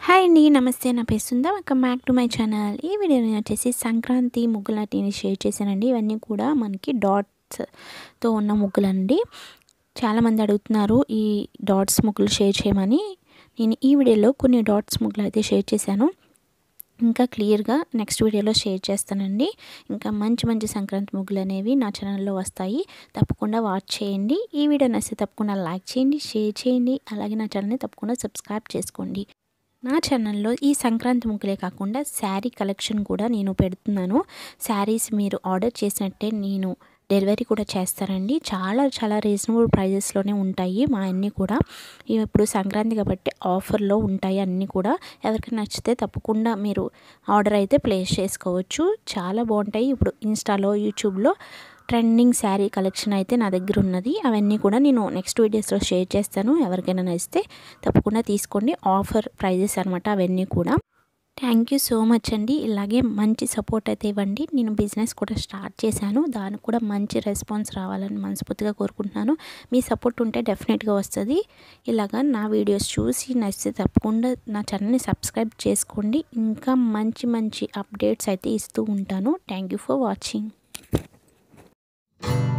hi అండి నమస్తే నా పేరు Sunda welcome back to my channel ఈ వీడియో నేను వచ్చేసి సంక్రాంతి ముగ్గులన్నిటిని షేర్ చేశానండి ఇవన్నీ కూడా మనకి డాట్స్తో ఉన్న ముగ్గులండి చాలామంది అడుగుతున్నారు ఈ డాట్స్ ముగ్గులు షేర్ చేయమని నేను ఈ వీడియోలో కొన్ని డాట్స్ ముగ్గులు అయితే షేర్ చేశాను ఇంకా క్లియర్గా నెక్స్ట్ వీడియోలో షేర్ చేస్తానండి ఇంకా మంచి మంచి సంక్రాంతి ముగ్గులు అనేవి నా ఛానల్లో వస్తాయి తప్పకుండా వాచ్ చేయండి ఈ వీడియో నచ్చితే తప్పకుండా లైక్ చేయండి షేర్ చేయండి అలాగే నా ఛానల్ని తప్పకుండా సబ్స్క్రైబ్ చేసుకోండి నా ఛానల్లో ఈ సంక్రాంతి ముగ్గులే కాకుండా శారీ కలెక్షన్ కూడా నేను పెడుతున్నాను శారీస్ మీరు ఆర్డర్ చేసినట్టే నేను డెలివరీ కూడా చేస్తానండి చాలా చాలా రీజనబుల్ ప్రైజెస్లోనే ఉంటాయి మా అన్నీ కూడా ఇప్పుడు సంక్రాంతి కాబట్టి ఆఫర్లో ఉంటాయి అన్నీ కూడా ఎవరికి నచ్చితే తప్పకుండా మీరు ఆర్డర్ అయితే ప్లేస్ చేసుకోవచ్చు చాలా బాగుంటాయి ఇప్పుడు ఇన్స్టాలో యూట్యూబ్లో ట్రెండింగ్ శారీ కలెక్షన్ అయితే నా దగ్గర ఉన్నది అవన్నీ కూడా నేను నెక్స్ట్ వీడియోస్లో షేర్ చేస్తాను ఎవరికైనా నచ్చితే తప్పకుండా తీసుకోండి ఆఫర్ ప్రైజెస్ అనమాట అవన్నీ కూడా థ్యాంక్ యూ సో మచ్ అండి ఇలాగే మంచి సపోర్ట్ అయితే ఇవ్వండి నేను బిజినెస్ కూడా స్టార్ట్ చేశాను దానికి కూడా మంచి రెస్పాన్స్ రావాలని మనస్ఫూర్తిగా కోరుకుంటున్నాను మీ సపోర్ట్ ఉంటే డెఫినెట్గా వస్తుంది ఇలాగా నా వీడియోస్ చూసి నచ్చితే తప్పకుండా నా ఛానల్ని సబ్స్క్రైబ్ చేసుకోండి ఇంకా మంచి మంచి అప్డేట్స్ అయితే ఇస్తూ ఉంటాను థ్యాంక్ యూ ఫర్ వాచింగ్